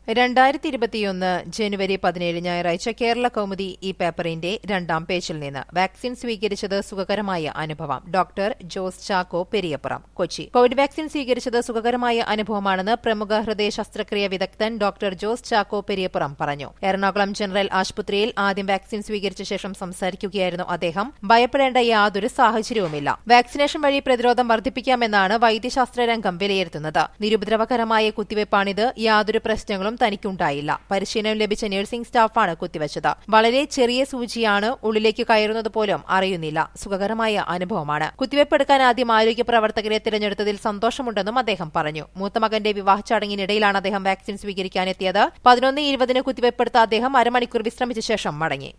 രണ്ടായിരത്തി ഇരുപത്തിയൊന്ന് ജനുവരി പതിനേഴ് ഞായറാഴ്ച കേരള കൗമുദി ഈ പേപ്പറിന്റെ രണ്ടാം പേജിൽ നിന്ന് വാക്സിൻ സ്വീകരിച്ചത് സുഖകരമായ അനുഭവം doctor Jose Chacko Periyappuram Kochi covid vaccine സ്വീകരിച്ചത് സുഖകരമായ അനുഭവമാണെന്ന് പ്രമുഖ ഹൃദയ ശസ്ത്രക്രിയ വിദഗ്ധൻ ഡോക്ടർ ജോസ് ചാക്കോ പെരിയപ്പുറം പറഞ്ഞു എറണാകുളം ജനറൽ ആശുപത്രിയിൽ ആദ്യം വാക്സിൻ സ്വീകരിച്ച ശേഷം സംസാരിക്കുകയായിരുന്നു അദ്ദേഹം ഭയപ്പെടേണ്ട യാതൊരു സാഹചര്യവുമില്ല വാക്സിനേഷൻ വഴി പ്രതിരോധം വർദ്ധിപ്പിക്കാമെന്നാണ് വൈദ്യശാസ്ത്ര രംഗം വിലയിരുത്തുന്നത് നിരുപദ്രവകരമായ കുത്തിവയ്പ്പാണിത് യാതൊരു പ്രശ്നങ്ങളും തനിക്കുണ്ടായില്ല പരിശീലനം ലഭിച്ച നഴ്സിംഗ് സ്റ്റാഫാണ് കുത്തിവച്ചത് വളരെ ചെറിയ സൂചിയാണ് ഉള്ളിലേക്ക് കയറുന്നത് പോലും അറിയുന്നില്ല സുഖകരമായ അനുഭവമാണ് കുത്തിവയ്പ് എടുക്കാൻ ആദ്യം ആരോഗ്യ പ്രവർത്തകരെ തിരഞ്ഞെടുത്തതിൽ സന്തോഷമുണ്ടെന്നും അദ്ദേഹം പറഞ്ഞു മൂത്ത മകന്റെ വിവാഹ ചടങ്ങിനിടയിലാണ് അദ്ദേഹം വാക്സിൻ സ്വീകരിക്കാനെത്തിയത് പതിനൊന്ന് ഇരുപതിന് കുത്തിവയ്പ്പെടുത്ത അദ്ദേഹം അരമണിക്കൂർ വിശ്രമിച്ച ശേഷം മടങ്ങി